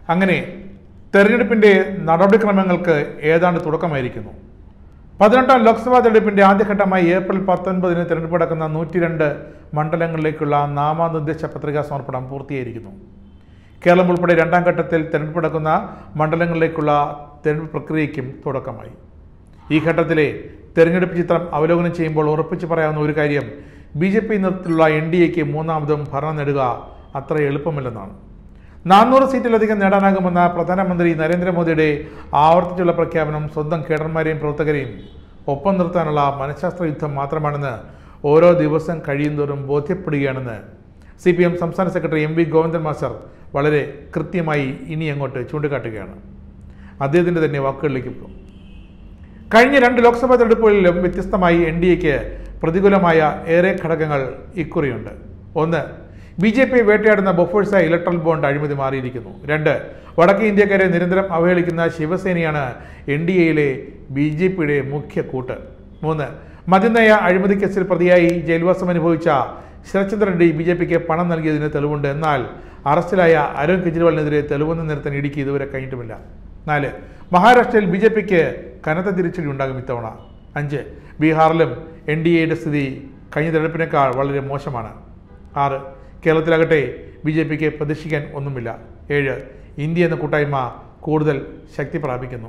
അങ്ങനെ തെരഞ്ഞെടുപ്പിന്റെ നടപടിക്രമങ്ങൾക്ക് ഏതാണ്ട് തുടക്കമായിരിക്കുന്നു പതിനെട്ടാം ലോക്സഭാ തെരഞ്ഞെടുപ്പിന്റെ ആദ്യഘട്ടമായി ഏപ്രിൽ പത്തൊൻപതിന് തെരഞ്ഞെടുപ്പ് നടക്കുന്ന നൂറ്റി രണ്ട് മണ്ഡലങ്ങളിലേക്കുള്ള നാമനിർദ്ദേശ പത്രികാ സമർപ്പണം പൂർത്തിയായിരിക്കുന്നു കേരളം ഉൾപ്പെടെ രണ്ടാം ഘട്ടത്തിൽ തെരഞ്ഞെടുപ്പ് നടക്കുന്ന മണ്ഡലങ്ങളിലേക്കുള്ള തെരഞ്ഞെടുപ്പ് പ്രക്രിയയ്ക്കും തുടക്കമായി ഈ ഘട്ടത്തിലെ തെരഞ്ഞെടുപ്പ് ചിത്രം അവലോകനം ചെയ്യുമ്പോൾ ഉറപ്പിച്ചു പറയാവുന്ന ഒരു കാര്യം ബി ജെ പി നേതൃത്വത്തിലുള്ള എൻ ഡി എക്ക് മൂന്നാമതും ഭരണം നേടുക അത്ര എളുപ്പമല്ലെന്നാണ് നാനൂറ് സീറ്റിലധികം നേടാനാകുമെന്ന പ്രധാനമന്ത്രി നരേന്ദ്രമോദിയുടെ ആവർത്തിച്ചുള്ള പ്രഖ്യാപനം സ്വന്തം കേഡർമാരെയും പ്രവർത്തകരെയും ഒപ്പം നിർത്താനുള്ള മനഃശാസ്ത്ര യുദ്ധം മാത്രമാണെന്ന് ഓരോ ദിവസം കഴിയുന്തോറും ബോധ്യപ്പെടുകയാണെന്ന് സി പി എം സംസ്ഥാന secretary M V Govindan master വളരെ കൃത്യമായി ഇനി അങ്ങോട്ട് ചൂണ്ടിക്കാട്ടുകയാണ് അദ്ദേഹത്തിൻ്റെ തന്നെ വാക്കുകളിലേക്ക് പോകും കഴിഞ്ഞ രണ്ട് ലോക്സഭാ തെരഞ്ഞെടുപ്പുകളിലും വ്യത്യസ്തമായി എൻ ഡി എക്ക് പ്രതികൂലമായ ഏറെ ഘടകങ്ങൾ ഇക്കുറിയുണ്ട് ഒന്ന് ബി ജെ പി വേട്ടയാടുന്ന ബൊഫേഴ്സായ ഇലക്ട്രൽ ബോണ്ട് അഴിമതി മാറിയിരിക്കുന്നു രണ്ട് വടക്കേ ഇന്ത്യക്കാരെ നിരന്തരം അവഹേളിക്കുന്ന ശിവസേനയാണ് എൻ ഡി എയിലെ ബി ജെ പിയുടെ മുഖ്യ കൂട്ട് മൂന്ന് മദ്യനയ അഴിമതി കേസിൽ പ്രതിയായി ജയിൽവാസം അനുഭവിച്ച ശരത്ചന്ദ്ര റെഡ്ഡി ബി ജെ പിക്ക് പണം നൽകിയതിന് തെളിവുണ്ട് എന്നാൽ അറസ്റ്റിലായ അരവിന്ദ് കെജ്രിവാളിനെതിരെ തെളിവൊന്നും നിരത്താൻ ഇടുക്കി ഇതുവരെ കഴിഞ്ഞിട്ടുമില്ല നാല് മഹാരാഷ്ട്രയിൽ ബി ജെ പിക്ക് കനത്ത തിരിച്ചടി ഉണ്ടാകും ഇത്തവണ അഞ്ച് ബീഹാറിലും എൻ ഡി എയുടെ സ്ഥിതി കഴിഞ്ഞ തെരഞ്ഞെടുപ്പിനേക്കാൾ വളരെ മോശമാണ് ആറ് കേരളത്തിലാകട്ടെ ബി ജെ പിക്ക് പ്രതീക്ഷിക്കാൻ ഒന്നുമില്ല ഏഴ് ഇന്ത്യ എന്ന കൂട്ടായ്മ കൂടുതൽ ശക്തി പ്രാപിക്കുന്നു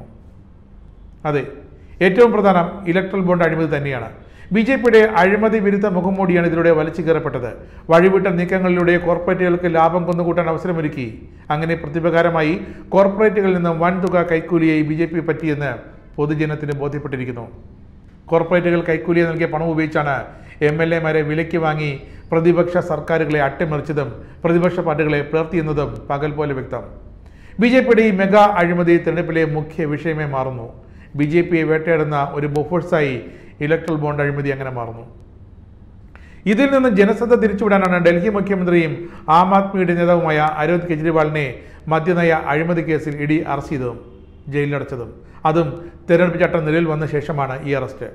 അതെ ഏറ്റവും പ്രധാനം ഇലക്ട്രൽ ബോണ്ട് അഴിമതി തന്നെയാണ് ബി ജെ പിയുടെ അഴിമതി വിരുദ്ധ മുഖംമൂടിയാണ് ഇതിലൂടെ വലിച്ചു കയറപ്പെട്ടത് വഴിവിട്ട നീക്കങ്ങളിലൂടെ കോർപ്പറേറ്റുകൾക്ക് ലാഭം കൊന്നുകൂട്ടാൻ അവസരമൊരുക്കി അങ്ങനെ പ്രതിപകാരമായി കോർപ്പറേറ്റുകളിൽ നിന്ന് വൻതുക കൈക്കൂലിയായി ബി ജെ പി പറ്റിയെന്ന് പൊതുജനത്തിന് ബോധ്യപ്പെട്ടിരിക്കുന്നു കോർപ്പറേറ്റുകൾ കൈക്കൂലിയെ നൽകിയ പണം ഉപയോഗിച്ചാണ് എം എൽ എമാരെ വിലയ്ക്ക് വാങ്ങി പ്രതിപക്ഷ സർക്കാരുകളെ അട്ടിമറിച്ചതും പ്രതിപക്ഷ പാർട്ടികളെ പിളർത്തിയെന്നതും പകൽ പോലെ വ്യക്തം ബി ജെ പിയുടെ ഈ മെഗാ അഴിമതി തെരഞ്ഞെടുപ്പിലെ മുഖ്യ വിഷയമേ മാറുന്നു ബി ജെ പിയെ വേട്ടയാടുന്ന ഒരു ബൊഫേഴ്സായി ഇലക്ട്രൽ ബോണ്ട് അഴിമതി അങ്ങനെ മാറുന്നു ഇതിൽ നിന്ന് ജനശ്രദ്ധ തിരിച്ചുവിടാനാണ് ഡൽഹി മുഖ്യമന്ത്രിയും ആം ആദ്മിയുടെ നേതാവുമായ അരവിന്ദ് കെജ്രിവാളിനെ മദ്യനയ അഴിമതി കേസിൽ ഇഡി അറസ്റ്റ് ചെയ്തതും ജയിലിലടച്ചതും അതും തെരഞ്ഞെടുപ്പ് ചട്ടം നിലവിൽ വന്ന ശേഷമാണ് ഈ അറസ്റ്റ്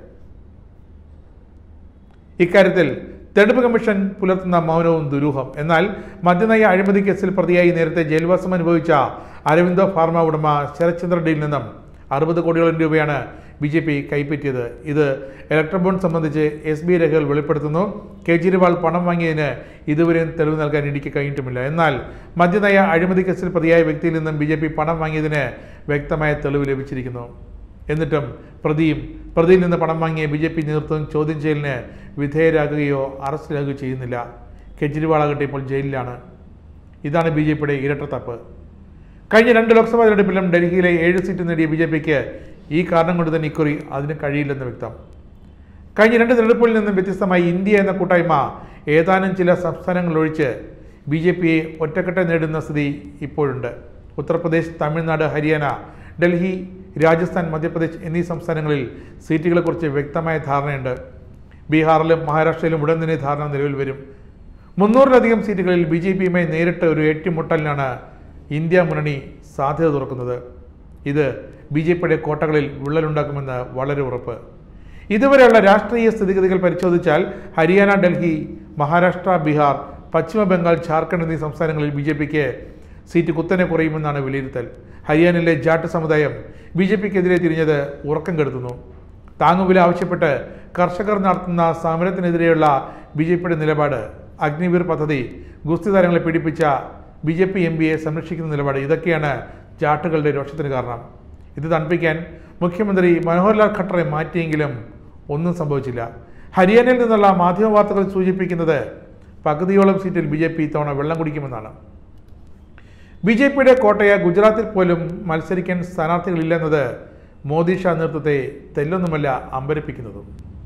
ഇക്കാര്യത്തിൽ തെരഞ്ഞെടുപ്പ് കമ്മീഷൻ പുലർത്തുന്ന മൗനവും ദുരൂഹം എന്നാൽ മദ്യനയ അഴിമതി കേസിൽ പ്രതിയായി നേരത്തെ ജയിൽവാസം അനുഭവിച്ച അരവിന്ദോ ഫാർമ ഉടമ ശരത്ചന്ദ്ര റെഡ്ഡിയിൽ നിന്നും അറുപത് കോടിയോളം രൂപയാണ് ബി ജെ പി കൈപ്പറ്റിയത് ഇത് ഇലക്ട്രൽ ബോണ്ട് സംബന്ധിച്ച് എസ് ബി രേഖകൾ വെളിപ്പെടുത്തുന്നു കേജ്രിവാൾ പണം വാങ്ങിയതിന് ഇതുവരെയും തെളിവ് നൽകാൻ ഇടിക്ക് കഴിഞ്ഞിട്ടുമില്ല എന്നാൽ മദ്യനയ അഴിമതി കേസിൽ പ്രതിയായ വ്യക്തിയിൽ നിന്നും ബി ജെ പി പണം വാങ്ങിയതിന് വ്യക്തമായ തെളിവ് ലഭിച്ചിരിക്കുന്നു എന്നിട്ടും പ്രതിയും പ്രതിയിൽ നിന്ന് പണം വാങ്ങിയ ബി ജെ പി നേതൃത്വം ചോദ്യം ചെയ്യലിന് വിധേയരാകുകയോ അറസ്റ്റിലാകുകയോ ചെയ്യുന്നില്ല കെജ്രിവാൾ ആകട്ടെ ഇപ്പോൾ ജയിലിലാണ് ഇതാണ് ബി ജെ പിയുടെ ഇരട്ടത്തപ്പ് കഴിഞ്ഞ രണ്ട് ലോക്സഭാ തെരഞ്ഞെടുപ്പിലും ഡൽഹിയിലെ ഏഴ് സീറ്റ് നേടിയ ബി ജെ പിക്ക് ഈ കാരണം കൊണ്ട് തന്നെ ഇക്കുറി അതിന് കഴിയില്ലെന്ന് വ്യക്തം കഴിഞ്ഞ രണ്ട് തെരഞ്ഞെടുപ്പുകളിൽ നിന്നും വ്യത്യസ്തമായി ഇന്ത്യ എന്ന കൂട്ടായ്മ ഏതാനും ചില സംസ്ഥാനങ്ങൾ ഒഴിച്ച് ബി ജെ പിയെ ഒറ്റക്കെട്ട് നേടുന്ന സ്ഥിതി ഇപ്പോഴുണ്ട് ഉത്തർപ്രദേശ് തമിഴ്നാട് ഹരിയാന ഡൽഹി രാജസ്ഥാൻ മധ്യപ്രദേശ് എന്നീ സംസ്ഥാനങ്ങളിൽ സീറ്റുകളെക്കുറിച്ച് വ്യക്തമായ ധാരണയുണ്ട് ബീഹാറിലും മഹാരാഷ്ട്രയിലും ഉടൻ തന്നെ ധാരണ നിലവിൽ വരും മുന്നൂറിലധികം സീറ്റുകളിൽ ബി ജെ പിയുമായി നേരിട്ട് ഒരു ഏറ്റുമുട്ടലിനാണ് ഇന്ത്യ മുന്നണി സാധ്യത തുറക്കുന്നത് ഇത് ബി ജെ പിയുടെ കോട്ടകളിൽ വിള്ളലുണ്ടാക്കുമെന്ന് വളരെ ഉറപ്പ് ഇതുവരെയുള്ള രാഷ്ട്രീയ സ്ഥിതിഗതികൾ പരിശോധിച്ചാൽ ഹരിയാന ഡൽഹി മഹാരാഷ്ട്ര ബീഹാർ പശ്ചിമ ബംഗാൾ ജാർഖണ്ഡ് എന്നീ സംസ്ഥാനങ്ങളിൽ ബി ജെ പിക്ക് സീറ്റ് കുത്തനെ കുറയുമെന്നാണ് വിലയിരുത്തൽ ഹരിയാനയിലെ ജാട്ട് സമുദായം ബി ജെ പിക്കെതിരെ തിരിഞ്ഞത് ഉറക്കം കെടുത്തുന്നു താങ്ങുവില ആവശ്യപ്പെട്ട് കർഷകർ നടത്തുന്ന സമരത്തിനെതിരെയുള്ള ബി ജെ പിയുടെ നിലപാട് അഗ്നിവീർ പദ്ധതി ഗുസ്തി താരങ്ങളെ പീഡിപ്പിച്ച ബി ജെ പി എം പിയെ സംരക്ഷിക്കുന്ന നിലപാട് ഇതൊക്കെയാണ് ജാട്ടുകളുടെ രോഷത്തിന് കാരണം ഇത് തണുപ്പിക്കാൻ മുഖ്യമന്ത്രി മനോഹർലാൽ ഖട്ടറെ മാറ്റിയെങ്കിലും ഒന്നും സംഭവിച്ചില്ല ഹരിയാനയിൽ നിന്നുള്ള മാധ്യമ വാർത്തകൾ സൂചിപ്പിക്കുന്നത് പകുതിയോളം സീറ്റിൽ ബി ജെ പി ഇത്തവണ വെള്ളം കുടിക്കുമെന്നാണ് ബി ജെ പിയുടെ കോട്ടയ ഗുജറാത്തിൽ പോലും മത്സരിക്കാൻ സ്ഥാനാർത്ഥികളില്ലെന്നത് മോദി ഷാ നേതൃത്വത്തെ തെല്ലൊന്നുമല്ല അമ്പരപ്പിക്കുന്നതും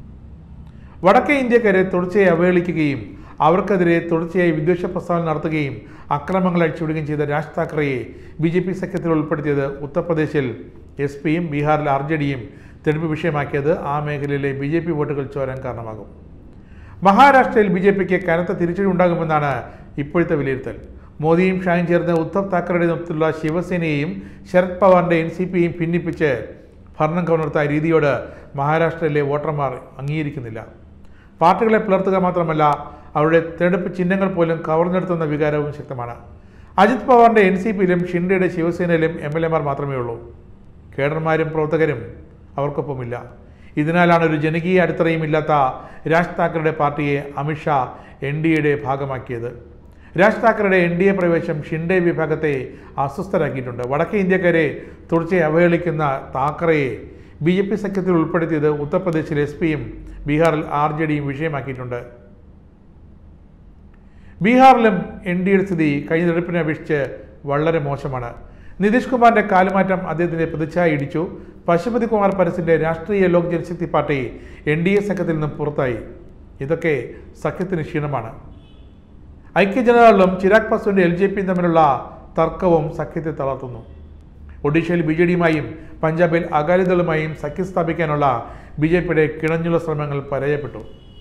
വടക്കേ ഇന്ത്യക്കാരെ തുടർച്ചയായി അവഹേളിക്കുകയും അവർക്കെതിരെ തുടർച്ചയായി വിദ്വേഷ പ്രസ്താവന നടത്തുകയും അക്രമങ്ങൾ അഴിച്ചുവിടുകയും ചെയ്ത രാജ് താക്കറെയെ ബി ജെ പി സഖ്യത്തിൽ ഉൾപ്പെടുത്തിയത് ഉത്തർപ്രദേശിൽ എസ് പിയും ബീഹാറിൽ ആർ ജെ ഡിയും തെരഞ്ഞെടുപ്പ് വിഷയമാക്കിയത് ആ മേഖലയിലെ ബി ജെ പി വോട്ടുകൾ ചോരാൻ കാരണമാകും മഹാരാഷ്ട്രയിൽ ബി ജെ പിക്ക് കനത്ത തിരിച്ചടി ഉണ്ടാകുമെന്നാണ് ഇപ്പോഴത്തെ വിലയിരുത്തൽ മോദിയും ഷായും ചേർന്ന് ഉദ്ധവ് താക്കറയുടെ നേതൃത്വത്തിലുള്ള ശിവസേനയെയും ശരത് പവാറിന്റെ എൻ സി പിയെയും ഭിന്നിപ്പിച്ച് ഭരണം കവർന്നെടുത്ത രീതിയോട് മഹാരാഷ്ട്രയിലെ വോട്ടർമാർ അംഗീകരിക്കുന്നില്ല പാർട്ടികളെ പിളർത്തുക മാത്രമല്ല അവരുടെ തെരഞ്ഞെടുപ്പ് ചിഹ്നങ്ങൾ പോലും കവർന്നെടുത്തുന്ന വികാരവും ശക്തമാണ് അജിത് പവാറിന്റെ എൻ സി പിയിലും ഷിൻഡെയുടെ ശിവസേനയിലും എം എൽ എമാർ മാത്രമേ ഉള്ളൂ കേഡർമാരും പ്രവർത്തകരും അവർക്കൊപ്പമില്ല ഇതിനാലാണ് ഒരു ജനകീയ അടിത്തറയും ഇല്ലാത്ത രാജ് താക്കറുടെ പാർട്ടിയെ അമിത്ഷാ എൻ ഡി എയുടെ ഭാഗമാക്കിയത് രാജ് താക്കറുടെ എൻ ഡി എ പ്രവേശം ഷിൻഡെ വിഭാഗത്തെ അസ്വസ്ഥരാക്കിയിട്ടുണ്ട് വടക്കേ ഇന്ത്യക്കാരെ തുടർച്ചയായി അവഹേളിക്കുന്ന താക്കറയെ ബി ജെ പി സഖ്യത്തിൽ ഉൾപ്പെടുത്തിയത് ഉത്തർപ്രദേശിൽ എസ് പിയും ബീഹാറിൽ ആർ ജെ ഡിയും വിഷയമാക്കിയിട്ടുണ്ട് ബീഹാറിലും എൻ ഡി എയുടെ സ്ഥിതി കഴിഞ്ഞ തെരഞ്ഞെടുപ്പിനെ അപേക്ഷിച്ച് വളരെ മോശമാണ് നിതീഷ് കുമാറിന്റെ കാലുമാറ്റം അദ്ദേഹത്തിന്റെ പ്രതിച്ഛായ ഇടിച്ചു പശുപതി കുമാർ പരസിന്റെ Rashtriya Lok Janshakti party N D A സഖ്യത്തിൽ നിന്നും പുറത്തായി ഇതൊക്കെ സഖ്യത്തിന് ക്ഷീണമാണ് ഐക്യജനതാദളും ചിരാഗ് പാസ്വാന്റെ എൽ ജെ പിയും തമ്മിലുള്ള തർക്കവും സഖ്യത്തെ തളർത്തുന്നു ഒഡീഷയിൽ ബി ജെ ഡിയുമായും പഞ്ചാബിൽ അകാലിദളുമായും സഖ്യം സ്ഥാപിക്കാനുള്ള ബി ജെ പിയുടെ കിണഞ്ഞുള്ള ശ്രമങ്ങൾ പരാജയപ്പെട്ടു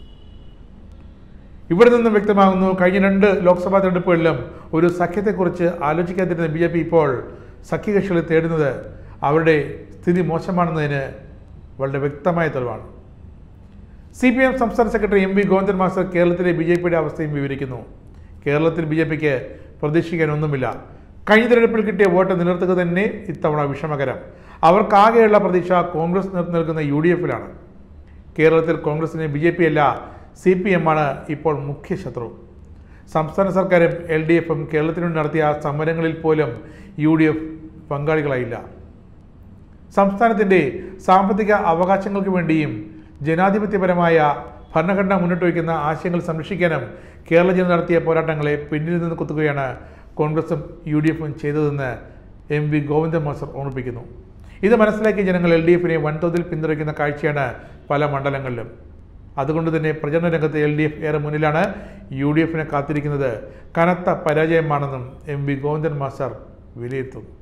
ഇവിടെ നിന്നും വ്യക്തമാകുന്നു കഴിഞ്ഞ രണ്ട് ലോക്സഭാ തെരഞ്ഞെടുപ്പുകളിലും ഒരു സഖ്യത്തെക്കുറിച്ച് ആലോചിക്കാതിരുന്ന ബി ജെ പി ഇപ്പോൾ സഖ്യകക്ഷികളെ തേടുന്നത് അവരുടെ സ്ഥിതി മോശമാണെന്നതിന് വളരെ വ്യക്തമായ തെളിവാണ് സി പി എം സംസ്ഥാന secretary M V Govindan master കേരളത്തിലെ ബി ജെ പിയുടെ അവസ്ഥയും വിവരിക്കുന്നു കേരളത്തിൽ ബി ജെ പിക്ക് പ്രതീക്ഷിക്കാനൊന്നുമില്ല കഴിഞ്ഞ തെരഞ്ഞെടുപ്പിൽ കിട്ടിയ വോട്ട് നിലനിർത്തുക തന്നെ ഇത്തവണ വിഷമകരം അവർക്കാകെയുള്ള പ്രതീക്ഷ കോൺഗ്രസ് നേതൃത്വം നൽകുന്ന യു ഡി എഫിലാണ് കേരളത്തിൽ കോൺഗ്രസിന് ബി ജെ പി അല്ല സി പി എം ആണ് ഇപ്പോൾ മുഖ്യ ശത്രു സംസ്ഥാന സർക്കാരും എൽ ഡി എഫും കേരളത്തിനു വേണ്ടി നടത്തിയ സമരങ്ങളിൽ പോലും യു ഡി എഫ് പങ്കാളികളായില്ല സംസ്ഥാനത്തിൻ്റെ സാമ്പത്തിക അവകാശങ്ങൾക്ക് വേണ്ടിയും ജനാധിപത്യപരമായ ഭരണഘടന മുന്നോട്ട് വയ്ക്കുന്ന ആശയങ്ങൾ സംരക്ഷിക്കാനും കേരള ജനത നടത്തിയ പോരാട്ടങ്ങളെ പിന്നിൽ നിന്ന് കുത്തുകയാണ് കോൺഗ്രസും യു ഡി എഫും ചെയ്തതെന്ന് എം വി ഗോവിന്ദൻ മാസ്റ്റർ ഓർമ്മിപ്പിക്കുന്നു ഇത് മനസ്സിലാക്കിയ ജനങ്ങൾ എൽ ഡി എഫിനെ വൻതോതിൽ പിന്തുണയ്ക്കുന്ന കാഴ്ചയാണ് പല മണ്ഡലങ്ങളിലും അതുകൊണ്ട് തന്നെ പ്രചരണ രംഗത്ത് എൽ ഡി എഫ് ഏറെ മുന്നിലാണ് യു ഡി എഫിനെ കാത്തിരിക്കുന്നത് കനത്ത പരാജയമാണെന്നും എം വി ഗോവിന്ദൻ മാസ്റ്റർ വിലയിരുത്തുന്നു